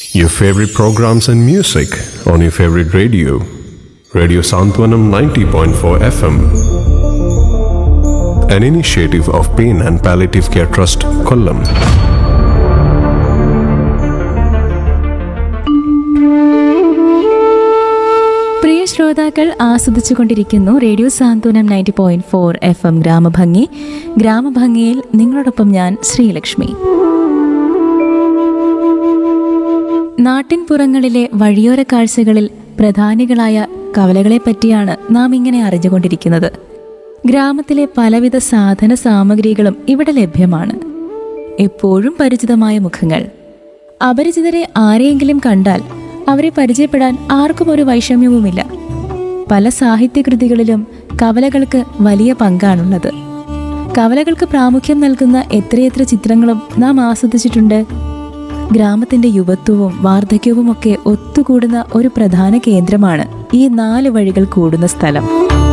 Your favorite programs and music on your favorite radio. Radio Santwanam 90.4 FM. An initiative of Pain and Palliative Care Trust, Kollam. പ്രിയ ശ്രോതാക്കൾ ആസ്വദിച്ചുകൊണ്ടിരിക്കുന്നു radio Santhwanam ninety point four F M ഗ്രാമഭംഗി ഗ്രാമഭംഗിയിൽ നിങ്ങളോടൊപ്പം ഞാൻ ശ്രീലക്ഷ്മി നാട്ടിൻപുറങ്ങളിലെ വഴിയോര കാഴ്ചകളിൽ പ്രധാനികളായ കവലകളെ പറ്റിയാണ് നാം ഇങ്ങനെ അറിഞ്ഞുകൊണ്ടിരിക്കുന്നത് ഗ്രാമത്തിലെ പലവിധ സാധന സാമഗ്രികളും ഇവിടെ ലഭ്യമാണ് എപ്പോഴും പരിചിതമായ മുഖങ്ങൾ അപരിചിതരെ ആരെയെങ്കിലും കണ്ടാൽ അവരെ പരിചയപ്പെടാൻ ആർക്കും ഒരു വൈഷമ്യവുമില്ല പല സാഹിത്യകൃതികളിലും കവലകൾക്ക് വലിയ പങ്കാണുള്ളത് കവലകൾക്ക് പ്രാമുഖ്യം നൽകുന്ന എത്രയെത്ര ചിത്രങ്ങളും നാം ആസ്വദിച്ചിട്ടുണ്ട് ഗ്രാമത്തിന്റെ യുവത്വവും വാർദ്ധക്യവും ഒക്കെ ഒത്തുകൂടുന്ന ഒരു പ്രധാന കേന്ദ്രമാണ് ഈ നാല് വഴികൾ കൂടുന്ന സ്ഥലം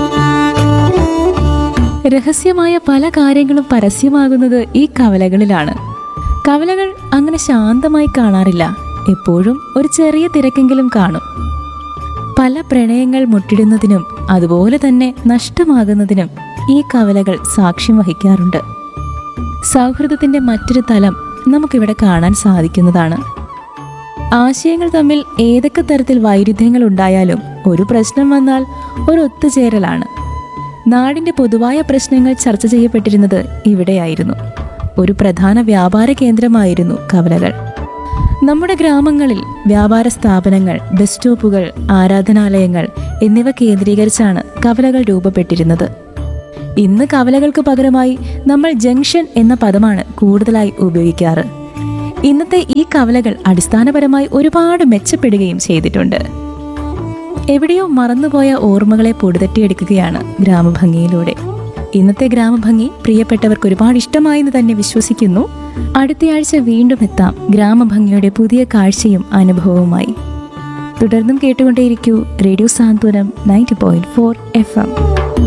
രഹസ്യമായ പല കാര്യങ്ങളും പരസ്യമാകുന്നത് ഈ കവലകളിലാണ് കവലകൾ അങ്ങനെ ശാന്തമായി കാണാറില്ല എപ്പോഴും ഒരു ചെറിയ തിരക്കെങ്കിലും കാണും പല പ്രണയങ്ങൾ മുട്ടിടുന്നതിനും അതുപോലെ തന്നെ നഷ്ടമാകുന്നതിനും ഈ കവലകൾ സാക്ഷ്യം വഹിക്കാറുണ്ട് സൗഹൃദത്തിന്റെ മറ്റൊരു തലം നമുക്കിവിടെ കാണാൻ സാധിക്കുന്നതാണ് ആശയങ്ങൾ തമ്മിൽ ഏതൊക്കെ തരത്തിൽ വൈരുദ്ധ്യങ്ങൾ ഉണ്ടായാലും ഒരു പ്രശ്നം വന്നാൽ ഒരു ഒത്തുചേരലാണ് നാടിന്റെ പൊതുവായ പ്രശ്നങ്ങൾ ചർച്ച ചെയ്യപ്പെട്ടിരുന്നത് ഇവിടെയായിരുന്നു ഒരു പ്രധാന വ്യാപാര കേന്ദ്രമായിരുന്നു കവലകൾ നമ്മുടെ ഗ്രാമങ്ങളിൽ വ്യാപാര സ്ഥാപനങ്ങൾ ബസ് സ്റ്റോപ്പുകൾ ആരാധനാലയങ്ങൾ എന്നിവ കേന്ദ്രീകരിച്ചാണ് കവലകൾ രൂപപ്പെട്ടിരുന്നത് ഇന്ന് കവലകൾക്ക് പകരമായി നമ്മൾ ജംഗ്ഷൻ എന്ന പദമാണ് കൂടുതലായി ഉപയോഗിക്കാറ് ഇന്നത്തെ ഈ കവലകൾ അടിസ്ഥാനപരമായി ഒരുപാട് മെച്ചപ്പെടുകയും ചെയ്തിട്ടുണ്ട് എവിടെയോ മറന്നുപോയ ഓർമ്മകളെ പൊടിതട്ടിയെടുക്കുകയാണ് ഗ്രാമഭംഗിയിലൂടെ ഇന്നത്തെ ഗ്രാമഭംഗി പ്രിയപ്പെട്ടവർക്ക് ഒരുപാട് ഇഷ്ടമായെന്ന് തന്നെ വിശ്വസിക്കുന്നു അടുത്തയാഴ്ച വീണ്ടും എത്താം ഗ്രാമഭംഗിയുടെ പുതിയ കാഴ്ചയും അനുഭവവുമായി തുടർന്നും കേട്ടുകൊണ്ടേയിരിക്കൂ radio Santhwanam ninety point four F M